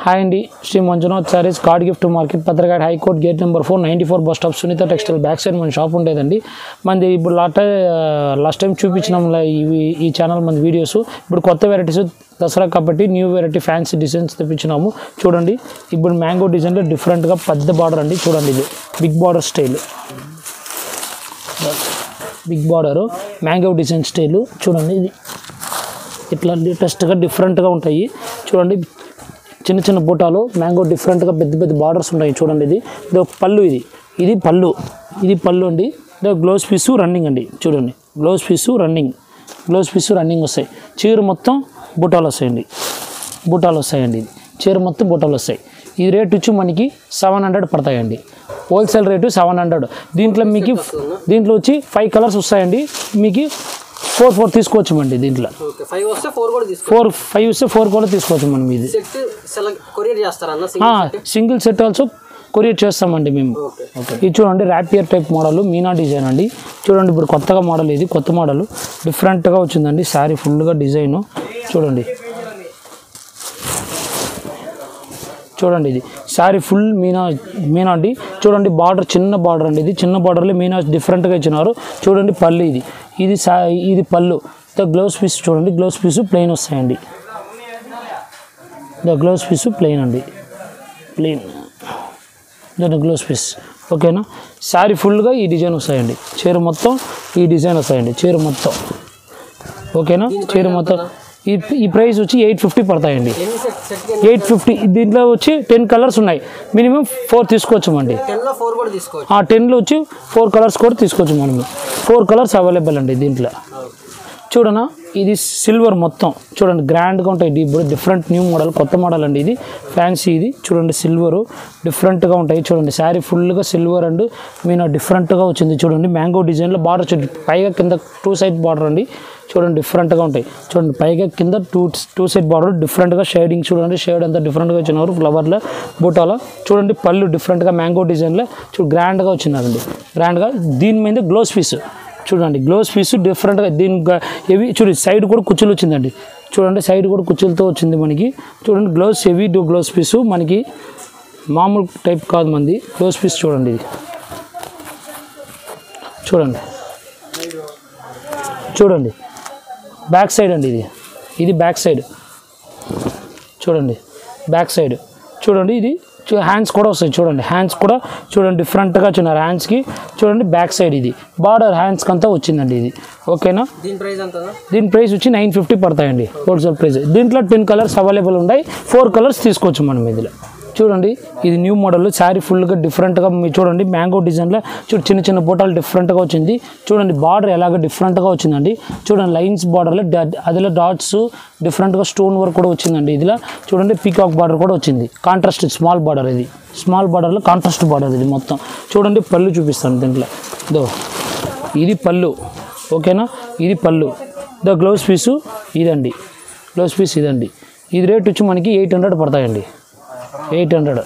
Hi అండి Sri Manjunath sarees card gift market పత్రకాడ high court gate number four ninety four bus stop Sunitha textile back side మన shop ఉండేదండి మనది ఇప్పుడు లాట్ లాస్ట్ టైం చూపించినాం ఇవి ఈ ఛానల్ మన వీడియోస్ ఇప్పుడు కొత్త వెరైటీస్ దసరా కాబట్టి న్యూ వెరైటీ ఫ్యాన్సీ డిజైన్స్ తెప్పించినాము చూడండి ఇప్పుడు మ్యాంగో డిజైన్లో డిఫరెంట్గా పెద్ద బార్డర్ అండి చూడండి ఇది big border style big border mango design style చూడండి ఇది ఇట్లా లేటెస్ట్గా డిఫరెంట్గా ఉంటాయి చూడండి చిన్న చిన్న బూటాలు మ్యాంగో డిఫరెంట్గా పెద్ద పెద్ద బార్డర్స్ ఉంటాయి చూడండి ఇది ఇది ఒక పళ్ళు ఇది ఇది పళ్ళు ఇది పళ్ళు అండి ఇది గ్లోవ్స్ పీసు రన్నింగ్ అండి చూడండి blouse piece running blouse piece running వస్తాయి చీర మొత్తం బూటాలు వస్తాయండి బూటాలు వస్తాయండి ఇది చీర మొత్తం బూటాలు వస్తాయి ఈ రేట్ వచ్చి మనకి సెవెన్ హండ్రెడ్ పడతాయండి హోల్సేల్ రేటు సెవెన్ హండ్రెడ్ దీంట్లో మీకు దీంట్లో వచ్చి ఫైవ్ కలర్స్ వస్తాయండి మీకు ఫోర్ ఫోర్ తీసుకోవచ్చు అండి దీంట్లో ఓకే ఫైవ్ వస్తే ఫోర్ కూడా తీసుకో ఫోర్ ఫైవ్ ఇస్తే ఫోర్ కూడా తీసుకోవచ్చు మనం ఇది సెట్ సెలెక్ట్ కొరియర్ చేస్తారన్న single single set also courier చేస్తామండి మేము ఓకే ఇది చూడండి ర్యాపియర్ టైప్ మోడల్ మీనా డిజైన్ అండి చూడండి ఇప్పుడు కొత్తగా మోడల్ ఇది కొత్త మోడల్ డిఫరెంట్గా వచ్చిందండి శారీ ఫుల్గా డిజైన్ చూడండి చూడండి ఇది శారీ ఫుల్ మీనా మీనా అండి చూడండి బార్డర్ చిన్న బార్డర్ అండి ఇది చిన్న బార్డర్లో మీనా డిఫరెంట్గా ఇచ్చినారు చూడండి పళ్ళు ఇది ఇది సా ఇది పళ్ళు ద గ్లౌస్ పీస్ చూడండి గ్లౌస్ పీసు ప్లెయిన్ వస్తాయండి ద గ్లౌస్ పీసు ప్లెయిన్ అండి ప్లెయిన్ దాని గ్లౌస్ పీస్ ఓకేనా శారీ ఫుల్గా ఈ డిజైన్ వస్తాయండి చీర మొత్తం ఈ డిజైన్ వస్తాయండి చీర మొత్తం ఓకేనా చీర మొత్తం ఈ ఈ ప్రైస్ వచ్చి ఎయిట్ ఫిఫ్టీ పడతాయండి ఎన్ని సెట్ సెట్ ఎయిట్ ఫిఫ్టీ దీంట్లో వచ్చి టెన్ కలర్స్ ఉన్నాయి మినిమం ఫోర్ తీసుకోవచ్చామండి టెన్ లో ఫోర్ కూడా తీసుకోవచ్చు ఆ టెన్లో వచ్చి ఫోర్ కలర్స్ కూడా తీసుకోవచ్చు మనము ఫోర్ కలర్స్ అవైలబుల్ అండి దీంట్లో చూడనా ఇది సిల్వర్ మొత్తం చూడండి గ్రాండ్గా ఉంటాయి ఇది ఇప్పుడు డిఫరెంట్ న్యూ మోడల్ కొత్త మోడల్ అండి ఇది ఫ్యాన్సీ ఇది చూడండి సిల్వరు డిఫరెంట్గా ఉంటాయి చూడండి శారీ ఫుల్గా సిల్వర్ అండ్ మీన డిఫరెంట్గా వచ్చింది చూడండి మ్యాంగో డిజైన్లో బార్డర్ చూడండి పైగా కింద టూ సైడ్ బార్డర్ అండి చూడండి డిఫరెంట్గా ఉంటాయి చూడండి పైగా కింద టూ టూ సైడ్ బార్డర్ డిఫరెంట్గా షేడింగ్ చూడండి షేడ్ అంతా డిఫరెంట్గా వచ్చినారు ఫ్లవర్లో బూటాలో చూడండి పళ్ళు డిఫరెంట్గా మ్యాంగో డిజైన్లో చూడు గ్రాండ్గా వచ్చినారండి గ్రాండ్గా దీని మీద గ్లోస్ పీస్ చూడండి గ్లోవ్స్ పీస్ డిఫరెంట్గా దీని హెవీ చూడండి సైడ్ కూడా కుచ్చులు వచ్చిందండి చూడండి సైడ్ కూడా కుచ్చులతో వచ్చింది మనకి చూడండి గ్లోవ్స్ హెవీ డూ గ్లోవ్స్ పీసు మనకి మామూలు టైప్ కాదు మంది గ్లోవ్స్ పీస్ చూడండి ఇది చూడండి చూడండి బ్యాక్ సైడ్ అండి ఇది ఇది బ్యాక్ సైడ్ చూడండి బ్యాక్ సైడ్ చూడండి ఇది చూ- హ్యాండ్స్ కూడా వస్తాయి చూడండి హ్యాండ్స్ కూడా చూడండి డిఫరెంట్గా వచ్చినారు హ్యాండ్స్కి చూడండి బ్యాక్ సైడ్ ఇది బార్డర్ హ్యాండ్స్కి అంతా వచ్చిందండి ఇది ఓకేనా దీని ప్రైస్ ఎంత దీని ప్రైస్ వచ్చి నైన్ ఫిఫ్టీ పడతాయండి హోల్సేల్ ప్రైస్ దీంట్లో టెన్ కలర్స్ అవైలబుల్ ఉన్నాయి ఫోర్ కలర్స్ తీసుకోవచ్చు మనం ఇందులో చూడండి ఇది న్యూ మోడల్ శారీ ఫుల్గా డిఫరెంట్గా మీరు చూడండి మ్యాంగో డిజైన్లో చూడు చిన్న చిన్న బూటాలు డిఫరెంట్గా వచ్చింది చూడండి బార్డర్ ఎలాగ డిఫరెంట్గా వచ్చిందండి చూడండి లైన్స్ బార్డర్లో అదిలో డాట్స్ డిఫరెంట్గా స్టోన్ వర్క్ కూడా వచ్చిందండి ఇదిలో చూడండి పీకాక్ బార్డర్ కూడా వచ్చింది కాంట్రాస్ట్ స్మాల్ బార్డర్ ఇది స్మాల్ బార్డర్లో కాంట్రాస్ట్ బార్డర్ ఇది మొత్తం చూడండి పళ్ళు చూపిస్తాను దీంట్లో దో ఇది పళ్ళు ఓకేనా ఇది పళ్ళు ద గ్లౌస్ పీసు ఇదండి గ్లౌస్ పీస్ ఇదండి ఇది రేట్ వచ్చి మనకి ఎయిట్ హండ్రెడ్ పడతాయండి ఎయిట్ హండ్రెడ్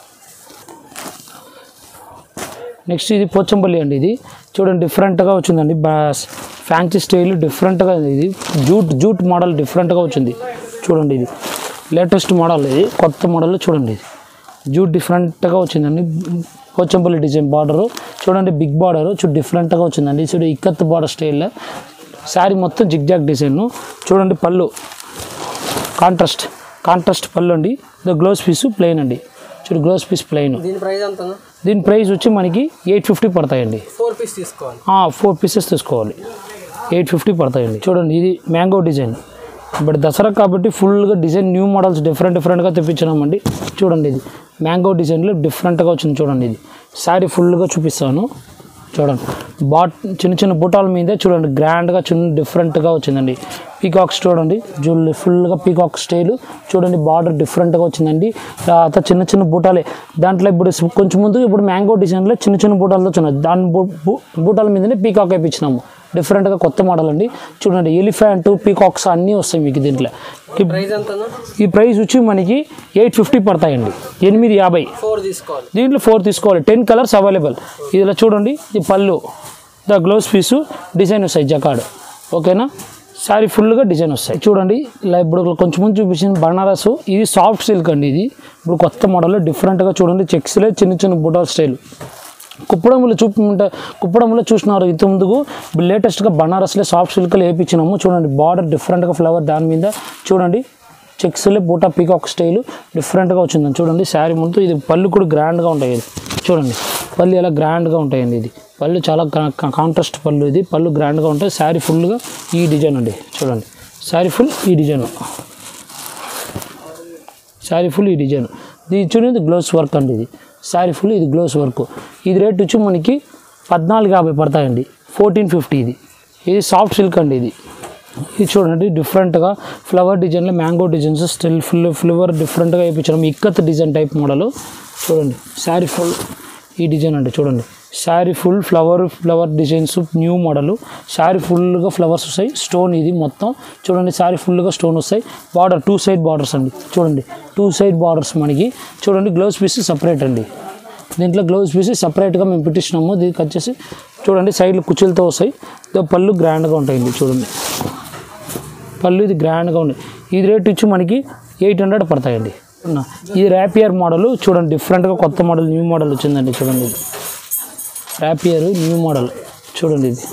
నెక్స్ట్ ఇది పోచంపల్లి అండి ఇది చూడండి డిఫరెంట్గా వచ్చిందండి బాస్ ఫ్యాన్సీ స్టైల్ డిఫరెంట్గా ఇది జూట్ జూట్ మోడల్ డిఫరెంట్గా వచ్చింది చూడండి ఇది లేటెస్ట్ మోడల్ ఇది కొత్త మోడల్ చూడండి ఇది జూట్ డిఫరెంట్గా వచ్చిందండి పోచంపల్లి డిజైన్ బార్డరు చూడండి బిగ్ బార్డర్ చూడు డిఫరెంట్గా వచ్చిందండి చూడు ఇక్కత్ బార్డర్ స్టైల్లో శారీ మొత్తం జిగ్జాగ్ డిజైన్ చూడండి పళ్ళు కాంట్రాస్ట్ కాంట్రాస్ట్ పళ్ళు అండి ద గ్లోవ్స్ పీసు ప్లెయిన్ అండి చూడు గ్లోవ్స్ పీస్ ప్లెయిన్ దీని ప్రైస్ ఎంత దీని ప్రైస్ వచ్చి మనకి ఎయిట్ ఫిఫ్టీ పడతాయండి ఫోర్ పీస్ తీసుకోవాలి ఫోర్ పీసెస్ తీసుకోవాలి ఎయిట్ ఫిఫ్టీ పడతాయండి చూడండి ఇది మ్యాంగో డిజైన్ ఇప్పుడు దసరా కాబట్టి ఫుల్గా డిజైన్ న్యూ మోడల్స్ డిఫరెంట్ డిఫరెంట్గా తెప్పించినామండి చూడండి ఇది మ్యాంగో డిజైన్లో డిఫరెంట్గా వచ్చింది చూడండి ఇది శారీ ఫుల్గా చూపిస్తాను చూడండి బాట్ చిన్న చిన్న బుటాల మీద చూడండి గ్రాండ్గా చిన్న డిఫరెంట్గా వచ్చిందండి పీకాక్స్ చూడండి జుల్ ఫుల్గా పీకాక్ స్టైల్ చూడండి బార్డర్ డిఫరెంట్గా వచ్చిందండి తర్వాత చిన్న చిన్న బూటాలే దాంట్లో ఇప్పుడు స్- కొంచెం ముందు ఇప్పుడు మ్యాంగో డిజైన్లో చిన్న చిన్న బూటాలతో వచ్చినాయి దాని బూ- బూ- బూటాల మీదనే పీకాక్ వేయించినాము డిఫరెంట్గా కొత్త మోడల్ అండి చూడండి ఎలిఫెంట్ పీకాక్స్ అన్నీ వస్తాయి మీకు దీంట్లో ఈ- ప్రైస్ ఎంత ఈ ప్రైస్ వచ్చి మనకి ఎయిట్ ఫిఫ్టీ పడతాయండి ఎనిమిది యాభై ఫోర్ తీసుకోవాలి దీంట్లో ఫోర్ తీసుకోవాలి టెన్ కలర్స్ అవైలబుల్ ఇలా చూడండి ఇది పళ్ళు ద గ్లౌస్ పీసు డిజైన్ వస్తాయి జకాడ్ ఓకేనా శారీ ఫుల్గా డిజైన్ వస్తాయి చూడండి ఇలా ఇప్పుడు కొంచెం ముందు చూపించిన బనారస్ ఇది సాఫ్ట్ సిల్క్ అండి ఇది ఇప్పుడు కొత్త మోడల్ డిఫరెంట్గా చూడండి చెక్స్లే చిన్న చిన్న బుటాల్ స్టైల్ కుప్పడంలో చూపుంటే కుప్పడంలో చూసినారు ఇంత ముందుకు లేటెస్ట్గా బనారస్లో సాఫ్ట్ సిల్క్లో వేయించినాము చూడండి బార్డర్ డిఫరెంట్గా ఫ్లవర్ దాని మీద చూడండి చెక్స్లే బూటా పీకాక్ స్టైల్ డిఫరెంట్గా వచ్చిందండి చూడండి శారీ ముందు ఇది పళ్ళు కూడా గ్రాండ్గా ఉంటాయి ఇది చూడండి పళ్ళు ఎలా గ్రాండ్గా ఉంటాయండి ఇది పళ్ళు చాలా కాంట్రాస్ట్ పళ్ళు ఇది పళ్ళు గ్రాండ్గా ఉంటాయి శారీ ఫుల్గా ఈ డిజైన్ అండి చూడండి శారీ ఫుల్ ఈ డిజైన్ శారీ ఫుల్ ఈ డిజైన్ ఇది చూడండి గ్లోవ్స్ వర్క్ అండి ఇది శారీ ఫుల్ ఇది గ్లోవ్స్ వర్క్ ఇది రేట్ వచ్చి మనకి పద్నాలుగు యాభై పడతాయండి ఫోర్టీన్ ఫిఫ్టీ ఇది ఇది సాఫ్ట్ సిల్క్ అండి ఇది ఇది చూడండి డిఫరెంట్గా ఫ్లవర్ డిజైన్లో mango designs still full flower డిఫరెంట్గా వేయించడం ఇక్కత్ డిజైన్ టైప్ మోడల్ చూడండి శారీ ఫుల్ ఈ డిజైన్ అండి చూడండి saree full flower flower designs new model saree ఫుల్గా ఫ్లవర్స్ వస్తాయి స్టోన్ ఇది మొత్తం చూడండి శారీ ఫుల్గా స్టోన్ వస్తాయి బార్డర్ టూ సైడ్ బార్డర్స్ అండి చూడండి టూ సైడ్ బార్డర్స్ మనకి చూడండి గ్లౌజ్ పీస్ సపరేట్ అండి దీంట్లో గ్లౌజ్ పీస్ సపరేట్గా మేము పెట్టించినాము దీనికి వచ్చేసి చూడండి సైడ్లు కుచ్చులతో వస్తాయి ఇదో పళ్ళు గ్రాండ్గా ఉంటాయండి చూడండి పళ్ళు ఇది గ్రాండ్గా ఉంది ఇది రేట్ ఇచ్చి మనకి ఎయిట్ హండ్రెడ్ పడతాయండి ఉన్న. ఇది ర్యాపియర్ మోడల్ చూడండి డిఫరెంట్గా కొత్త మోడల్ న్యూ మోడల్ వచ్చిందండి చూడండి ఇది ర్యాపియర్ న్యూ మోడల్ చూడండి ఇది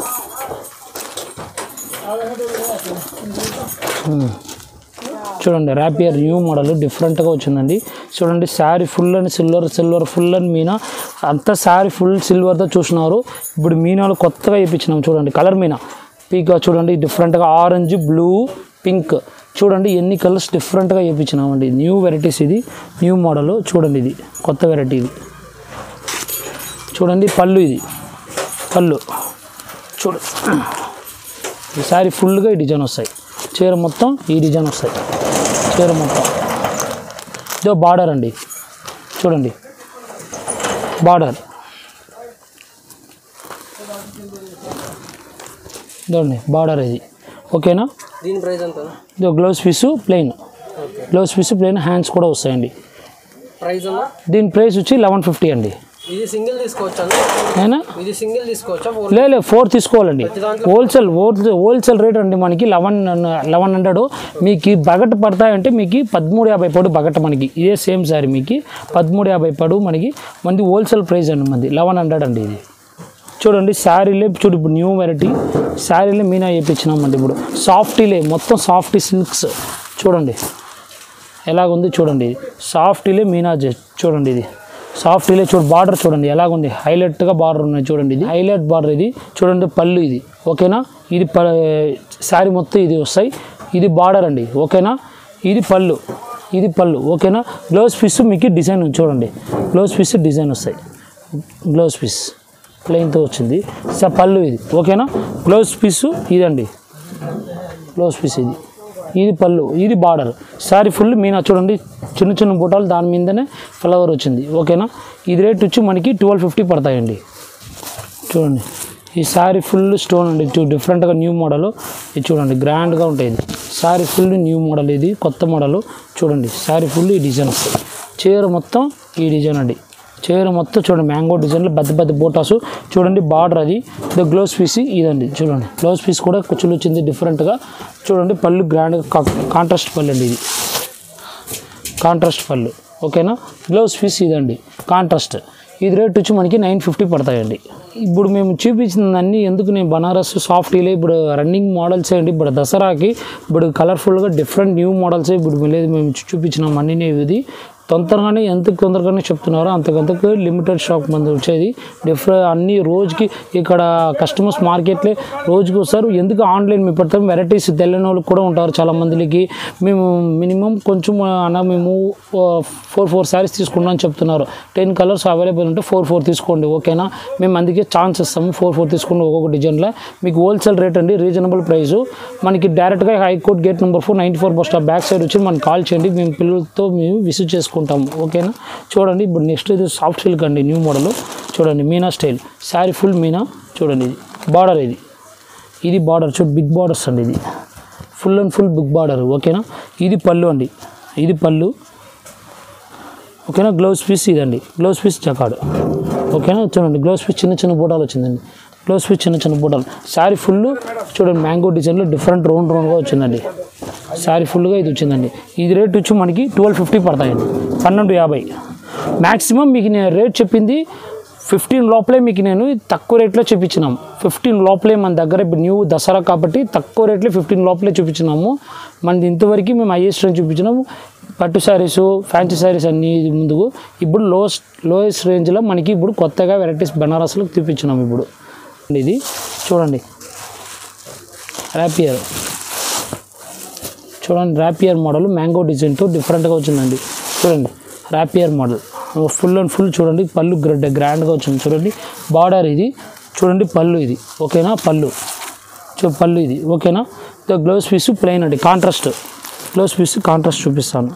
ఉమ్. చూడండి ర్యాపియర్ న్యూ మోడల్ డిఫరెంట్గా వచ్చిందండి చూడండి saree full and silver silver full and మీనా అంతా శారీ ఫుల్ సిల్వర్తో చూసినారు ఇప్పుడు మీనాలు కొత్తగా వేయించినాం చూడండి కలర్ మీనా పీకా చూడండి డిఫరెంట్గా ఆరెంజ్ బ్లూ పింక్ చూడండి ఎన్ని కలర్స్ డిఫరెంట్గా వేయించినామండి న్యూ వెరైటీస్ ఇది న్యూ మోడల్ చూడండి ఇది కొత్త వెరైటీ ఇది చూడండి పళ్ళు ఇది పళ్ళు చూడ ఈ శారీ ఫుల్గా ఈ డిజైన్ వస్తాయి చీర మొత్తం ఈ డిజైన్ వస్తాయి చీర మొత్తం ఇదో బార్డర్ అండి చూడండి బార్డర్ ఇదండి బార్డర్ ఇది ఓకేనా దీని ప్రైస్ ఎంత ఇదో blouse piece plain okay blouse piece plain hands కూడా వస్తాయండి ప్రైస్ అన్నా దీని ప్రైస్ వచ్చి లెవెన్ ఫిఫ్టీ అండి ఇది సింగిల్ తీసుకోవచ్చా అన్న? అయినా ఇది సింగిల్ తీసుకోవచ్చా ఫోర్ లే లే ఫోర్ తీసుకోవాలండి హోల్సేల్ హోల్సేల్ రేట్ అండి మనకి లెవెన్ లెవెన్ హండ్రెడ్ మీకు ఈ బగట్ పడతాయంటే మీకు పదమూడు యాభై పడు బగట్ మనకి ఇదే సేమ్ సారీ మీకు పదమూడు యాభై పడు మనకి మనది హోల్సేల్ ప్రైస్ అండి మనది లెవెన్ హండ్రెడ్ అండి ఇది చూడండి శారీలే చూడు ఇప్పుడు న్యూ వెరైటీ శారీలే మీనా వేయించినామండి ఇప్పుడు సాఫ్టీలే మొత్తం సాఫ్టీ సిల్క్స్ చూడండి ఎలాగుంది చూడండి సాఫ్టీలే మీనా చే- చూడండి ఇది సాఫ్టీలే చూడు బార్డర్ చూడండి ఎలాగుంది హైలైట్గా బార్డర్ ఉన్నాయి చూడండి ఇది హైలైట్ బార్డర్ ఇది చూడండి పళ్ళు ఇది ఓకేనా ఇది ప శారీ మొత్తం ఇది వస్తాయి ఇది బార్డర్ అండి ఓకేనా ఇది పళ్ళు ఇది పళ్ళు ఓకేనా గ్లౌజ్ పీస్ మీకు డిజైన్ ఉంది చూడండి గ్లౌజ్ పీస్ డిజైన్ వస్తాయి గ్లౌజ్ పీస్ ప్లెయిన్తో వచ్చింది స పళ్ళు ఇది ఓకేనా గ్లౌజ్ పీసు ఇదండి క్లోజ్ పీస్ ఇది ఇది పళ్ళు ఇది బార్డర్ శారీ ఫుల్ మీనా చూడండి చిన్న చిన్న బుటాలు దాని మీదనే ఫ్లవర్ వచ్చింది ఓకేనా ఇది రేట్ వచ్చి మనకి ట్వెల్వ్ ఫిఫ్టీ పడతాయండి చూడండి ఈ శారీ ఫుల్ స్టోన్ అండి చూ డిఫరెంట్గా న్యూ మోడల్ ఇది చూడండి గ్రాండ్గా ఉంటుంది ఇది శారీ ఫుల్ న్యూ మోడల్ ఇది కొత్త మోడల్ చూడండి శారీ ఫుల్ ఈ డిజైన్ వస్తుంది చీర మొత్తం ఈ డిజైన్ అండి చీర మొత్తం చూడండి మ్యాంగో డిజైన్లో పెద్ద పెద్ద బోటాసు చూడండి బార్డర్ అది ఇది గ్లౌజ్ పీస్ ఇదండి చూడండి గ్లౌజ్ పీస్ కూడా కుచ్చులు వచ్చింది డిఫరెంట్గా చూడండి పళ్ళు గ్రాండ్గా కాంట్రాస్ట్ పళ్ళు అండి ఇది కాంట్రాస్ట్ పళ్ళు ఓకేనా గ్లౌజ్ పీస్ ఇదండి కాంట్రాస్ట్ ఇది రేట్ వచ్చి మనకి నైన్ ఫిఫ్టీ పడతాయండి ఇప్పుడు మేము చూపించిందన్నీ ఎందుకు నేను బనారస్ సాఫ్టీలే ఇప్పుడు రన్నింగ్ మోడల్స్ అండి ఇప్పుడు దసరాకి ఇప్పుడు కలర్ఫుల్గా డిఫరెంట్ న్యూ మోడల్స్ ఇప్పుడు లేదు మేము చూపించినాం అన్నీ ఇది తొందరగానే ఎంత తొందరగానే చెప్తున్నారో అంతకంతకు లిమిటెడ్ స్టాక్ మంది వచ్చేది డిఫరెంట్ అన్ని రోజుకి ఇక్కడ కస్టమర్స్ మార్కెట్లే రోజుకి వస్తారు ఎందుకు ఆన్లైన్ మేము పెడతాం వెరైటీస్ తెలియని వాళ్ళు కూడా ఉంటారు చాలా మందికి మేము మినిమం కొంచెం అన్న మేము ఫోర్ ఫోర్ శారీస్ తీసుకున్నాం అని చెప్తున్నారు టెన్ కలర్స్ అవైలబుల్ ఉంటే ఫోర్ ఫోర్ తీసుకోండి ఓకేనా మేము అందుకే ఛాన్స్ ఇస్తాము ఫోర్ ఫోర్ తీసుకోండి ఒక్కొక్క డిజైన్లో మీకు హోల్సేల్ రేట్ అండి రీజనబుల్ ప్రైస్ మనకి డైరెక్ట్గా high court gate number four ninety four bus stop back side వచ్చి మనకి కాల్ చేయండి మేము పిల్లలతో మేము విజిట్ చేసుకుంటాము ఓకేనా చూడండి ఇప్పుడు నెక్స్ట్ ఇది సాఫ్ట్ సిల్క్ అండి న్యూ మోడల్ చూడండి మీనా స్టైల్ శారీ ఫుల్ మీనా చూడండి ఇది బార్డర్ ఇది ఇది బార్డర్ చూడు బిగ్ బార్డర్స్ అండి ఇది full and full big border ఓకేనా ఇది పళ్ళు అండి ఇది పళ్ళు ఓకేనా గ్లౌజ్ పీస్ ఇదండి గ్లౌజ్ పీస్ జకాడు ఓకేనా చూడండి గ్లౌజ్ పీస్ చిన్న చిన్న బూటాలు వచ్చిందండి క్లోజ్ పీస్ చిన్న చిన్న బూటలు శారీ ఫుల్ చూడండి మ్యాంగో డిజైన్లో డిఫరెంట్ రౌండ్ రౌండ్గా వచ్చిందండి శారీ ఫుల్గా ఇది వచ్చిందండి ఇది రేట్ వచ్చి మనకి ట్వెల్వ్ ఫిఫ్టీ పడతాయండి పన్నెండు యాభై మ్యాక్సిమం మీకు నేను రేట్ చెప్పింది ఫిఫ్టీన్ లోపలే మీకు నేను తక్కువ రేట్లో చూపించినాం ఫిఫ్టీన్ లోపలే మన దగ్గర ఇప్పుడు న్యూ దసరా కాబట్టి తక్కువ రేట్లో ఫిఫ్టీన్ లోపలే చూపించినాము మనది ఇంతవరకు మేము హైయెస్ట్ రేంజ్ చూపించినాము పట్టు శారీస్ ఫ్యాన్సీ శారీస్ అన్ని ముందుకు ఇప్పుడు లోయెస్ట్ లోయెస్ట్ రేంజ్లో మనకి ఇప్పుడు కొత్తగా వెరైటీస్ బనారస్లో చూపించినాం ఇప్పుడు ఇది చూడండి ర్యాపియర్ చూడండి ర్యాపియర్ మోడల్ మ్యాంగో డిజైన్తో డిఫరెంట్గా వచ్చిందండి చూడండి rapier model full and full చూడండి పళ్ళు గ్రెడ్ గ్రాండ్గా వచ్చింది చూడండి బార్డర్ ఇది చూడండి పళ్ళు ఇది ఓకేనా పళ్ళు చూ పళ్ళు ఇది ఓకేనా ద గ్లౌస్ పీస్ ప్లెయిన్ అండి కాంట్రాస్ట్ గ్లౌస్ పీస్ కాంట్రాస్ట్ చూపిస్తాను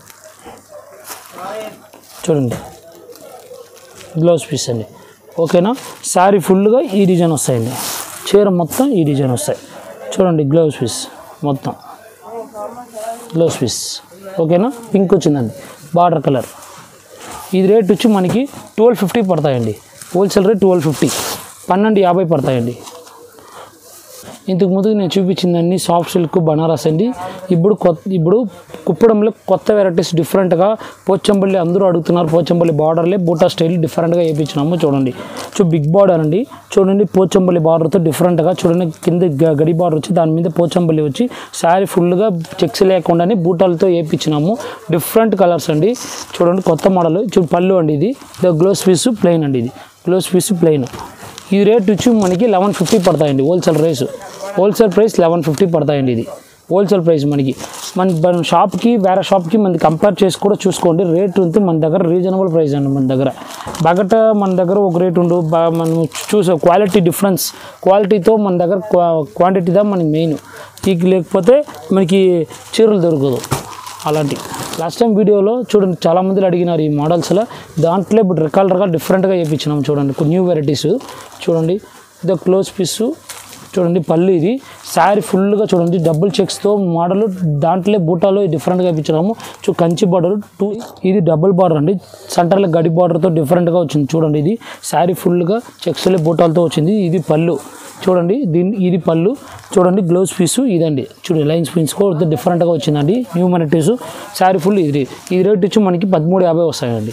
చూడండి గ్లౌస్ పీస్ అండి ఓకేనా శారీ ఫుల్గా ఈ డిజైన్ వస్తాయండి చీర మొత్తం ఈ డిజైన్ వస్తాయి చూడండి గ్లౌస్ పీస్ మొత్తం గ్లౌస్ పీస్ ఓకేనా పింక్ వచ్చిందండి బార్డర్ కలర్ ఇది రేట్ వచ్చి మనకి ట్వెల్వ్ ఫిఫ్టీ పడతాయండి హోల్సేల్ రేట్ ట్వెల్వ్ ఫిఫ్టీ పన్నెండు యాభై పడతాయండి ఇంతకు ముందు నేను చూపించిందండి సాఫ్ట్ సిల్క్ బనారస్ అండి ఇప్పుడు కొత్త ఇప్పుడు కుప్పడంలో కొత్త వెరైటీస్ డిఫరెంట్గా పోచంపల్లి అందరూ అడుగుతున్నారు పోచంపల్లి బార్డర్లే బూటా స్టైల్ డిఫరెంట్గా వేయించినాము చూడండి చూ బిగ్ బార్డర్ అండి చూడండి పోచంపల్లి బార్డర్తో డిఫరెంట్గా చూడండి కింద గ- గడి బార్డర్ వచ్చి దాని మీద పోచంపల్లి వచ్చి శారీ ఫుల్గా చెక్స్ లేకుండానే బూటాలతో వేయించినాము డిఫరెంట్ కలర్స్ అండి చూడండి కొత్త మోడల్ చూ పళ్ళు అండి ఇది గ్లోస్ పీస్ ప్లెయిన్ అండి ఇది గ్లోస్ పీస్ ప్లెయిన్ ఈ రేట్ వచ్చి మనకి లెవెన్ ఫిఫ్టీ పడతాయండి హోల్సేల్ రేస్ హోల్సేల్ ప్రైస్ లెవెన్ ఫిఫ్టీ పడతాయండి ఇది హోల్సేల్ ప్రైస్ మనకి మన మన షాప్కి వేరే షాప్కి మనకి కంపేర్ చేసి కూడా చూసుకోండి రేట్ ఉంది మన దగ్గర రీజనబుల్ ప్రైస్ అండి మన దగ్గర బగట మన దగ్గర ఒక రేట్ ఉండు బా- మనం చూసే క్వాలిటీ డిఫరెన్స్ క్వాలిటీతో మన దగ్గర క్వాంటిటీదా మనకి మెయిన్ ఈ లేకపోతే మనకి చీరలు దొరకదు అలాంటి లాస్ట్ టైం వీడియోలో చూడండి చాలా మంది అడిగినారు ఈ మోడల్స్లో దాంట్లో ఇప్పుడు రకాల రకాల డిఫరెంట్గా వేయించినాం చూడండి న్యూ వెరైటీస్ చూడండి ఇది క్లోజ్ పీస్ చూడండి పళ్ళు ఇది శారీ ఫుల్గా చూడండి డబుల్ చెక్స్తో మోడల్ దాంట్లో బూటాలో డిఫరెంట్గా ఇప్పించినాము చూ కంచి బార్డర్ టూ ఇది డబుల్ బార్డర్ అండి సెంటర్లో గడి బార్డర్తో డిఫరెంట్గా వచ్చింది చూడండి ఇది శారీ ఫుల్గా చెక్స్లో బూటాలతో వచ్చింది ఇది పళ్ళు చూడండి దీని ఇది పళ్ళు చూడండి గ్లౌజ్ పీసు ఇదండి చూడండి లైన్స్ పీన్స్ కూడా డిఫరెంట్గా వచ్చిందండి న్యూ మనటీస్ శారీ ఫుల్ ఇది ఇది రేట్ వచ్చి మనకి పదమూడు యాభై వస్తాయండి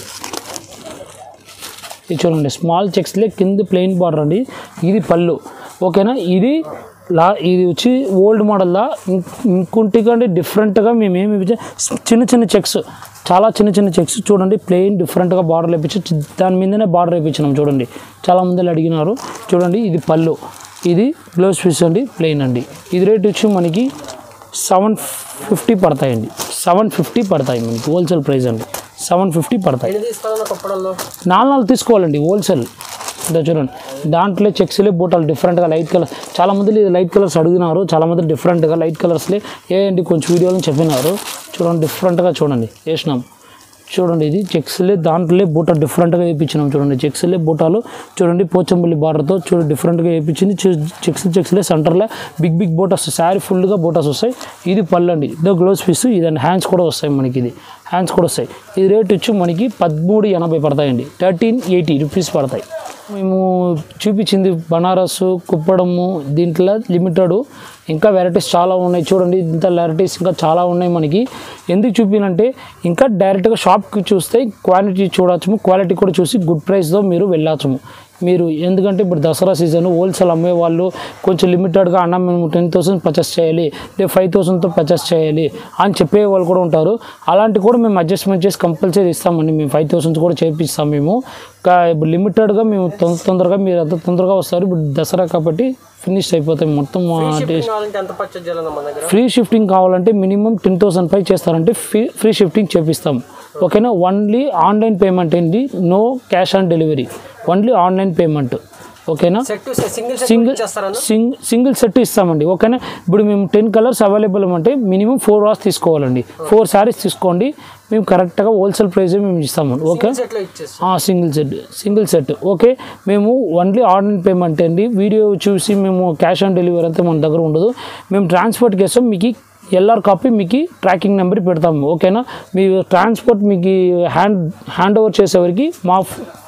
ఇది చూడండి స్మాల్ చెక్స్లే కింద ప్లెయిన్ బార్డర్ అండి ఇది పళ్ళు ఓకేనా ఇది లా ఇది వచ్చి ఓల్డ్ మోడల్లా ఇంకొంటికంటే డిఫరెంట్గా మేము ఏమి ఇప్పించా- చిన్న చిన్న చెక్స్ చాలా చిన్న చిన్న చెక్స్ చూడండి ప్లెయిన్ డిఫరెంట్గా బార్డర్ వేపించి చి- దాని మీదనే బార్డర్ వేయించినాం చూడండి చాలా మంది అడిగినారు చూడండి ఇది పళ్ళు ఇది బ్లౌజ్ పీస్ అండి ప్లెయిన్ అండి ఇది రేట్ వచ్చి మనకి సెవెన్ ఫిఫ్టీ పడతాయండి సెవెన్ ఫిఫ్టీ పడతాయి మనకి హోల్సేల్ ప్రైస్ అండి సెవెన్ ఫిఫ్టీ పడతాయి ఎన్ని తీసుకోవాలన్నా కుప్పడంలో నాలుగు నాలుగు తీసుకోవాలండి హోల్సేల్ ఇదో చూడండి దాంట్లో చెక్స్లే బూటాలు డిఫరెంట్గా లైట్ కలర్ చాలా మంది లైట్ కలర్స్ అడిగినారు చాలా మంది డిఫరెంట్గా లైట్ కలర్స్లే ఏ అండి కొంచెం వీడియోలో చెప్పినారు చూడండి డిఫరెంట్గా చూడండి వేసినాం చూడండి ఇది చెక్స్లే దాంట్లో బూట డిఫరెంట్గా వేయించినాం చూడండి చెక్స్లే బూటాలు చూడండి పోచంపల్లి బార్డర్తో చూడండి డిఫరెంట్గా వేయించింది చెక్స్ చెక్స్లే సెంటర్లో బిగ్ బిగ్ బూటాస్ శారీ ఫుల్గా బూటాస్ వస్తాయి ఇది పళ్ళు అండి ఇదో గ్లోవ్స్ పీస్ ఇదండి హ్యాండ్స్ కూడా వస్తాయి మనకి ఇది హ్యాండ్స్ కూడా వస్తాయి ఇది రేట్ వచ్చి మనకి పదమూడు ఎనభై పడతాయండి థర్టీన్ ఎయిటీ రూపీస్ పడతాయి మేము చూపించింది బనారస్ కుప్పడము దీంట్లో లిమిటెడ్ ఇంకా వెరైటీస్ చాలా ఉన్నాయి చూడండి ఇంత వెరైటీస్ ఇంకా చాలా ఉన్నాయి మనకి ఎందుకు చూపినంటే ఇంకా డైరెక్ట్గా షాప్కి చూస్తే క్వాలిటీ చూడొచ్చు క్వాలిటీ కూడా చూసి గుడ్ ప్రైస్తో మీరు వెళ్ళచ్చు మీరు ఎందుకంటే ఇప్పుడు దసరా సీజన్ హోల్సేల్ అమ్మే వాళ్ళు కొంచెం లిమిటెడ్గా అన్న మేము టెన్ థౌసండ్ పర్చేస్ చేయాలి లేదా ఫైవ్ థౌసండ్తో పర్చేస్ చేయాలి అని చెప్పే వాళ్ళు కూడా ఉంటారు అలాంటి కూడా మేము అడ్జస్ట్మెంట్ చేసి కంపల్సరీ ఇస్తామండి మేము ఫైవ్ థౌసండ్స్ కూడా చేపిస్తాం మేము కా- ఇప్పుడు లిమిటెడ్గా మేము తొందర తొందరగా మీరు అంత తొందరగా వస్తారు ఇప్పుడు దసరా కాబట్టి ఫినిష్ అయిపోతాయి మొత్తం ఆ షిప్పింగ్ కావాలంటే ఎంత పర్చేజ్ చేయాలన్నా మన దగ్గర ఫ్రీ షిఫ్టింగ్ కావాలంటే మినిమం టెన్ థౌసండ్ పై చేస్తారంటే ఫ్రీ ఫ్రీ షిఫ్టింగ్ చేపిస్తాం ఓకేనా ఓన్లీ ఆన్లైన్ పేమెంట్ ఏంటి no cash on delivery only online payment ఓకేనా సెట్ సింగిల్ సెట్ సింగిల్ ఇచ్చేస్తారన్న సింగ్ సింగిల్ సెట్ ఇస్తామండి ఓకేనా ఇప్పుడు మేము టెన్ కలర్స్ అవైలబుల్ అంటే మినిమం ఫోర్ అవర్స్ తీసుకోవాలండి ఫోర్ శారీస్ తీసుకోండి మేము కరెక్ట్గా హోల్సేల్ ప్రైస్ మేము ఇస్తామండి ఓకే సెట్లో ఇచ్చేసి single set single set okay మేము ఓన్లీ ఆన్లైన్ పేమెంట్ అండి వీడియో చూసి మేము క్యాష్ ఆన్ డెలివరీ అంతా మన దగ్గర ఉండదు మేము ట్రాన్స్పోర్ట్ కేసం మీకు ఎల్ఆర్ కాపీ మీకు ట్రాకింగ్ నెంబర్ పెడతాము ఓకేనా మీ ట్రాన్స్పోర్ట్ మీకు హ్యాండ్ హ్యాండ్ ఓవర్ చేసేవరకు మా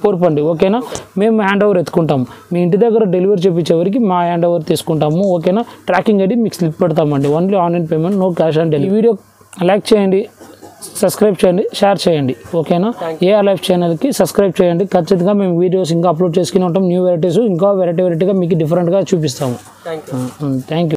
కోరుకోండి ఓకేనా మేము హ్యాండ్ ఓవర్ ఎత్తుకుంటాం మీ ఇంటి దగ్గర డెలివరీ చేపించే వరకు మా హ్యాండ్ ఓవర్ తీసుకుంటాము ఓకేనా ట్రాకింగ్ ఐడి మీకు స్లిప్ పెడతామండి only online payment no cash on delivery video like చేయండి సబ్స్క్రైబ్ చేయండి షేర్ చేయండి ఓకేనా ఏ లైఫ్ ఛానల్కి సబ్స్క్రైబ్ చేయండి ఖచ్చితంగా మేము వీడియోస్ ఇంకా అప్లోడ్ చేసుకుని ఉంటాం న్యూ వెరైటీస్ ఇంకా వెరైటీ వెరైటీగా మీకు డిఫరెంట్గా చూపిస్తాము థ్యాంక్ యూ థ్యాంక్ యూ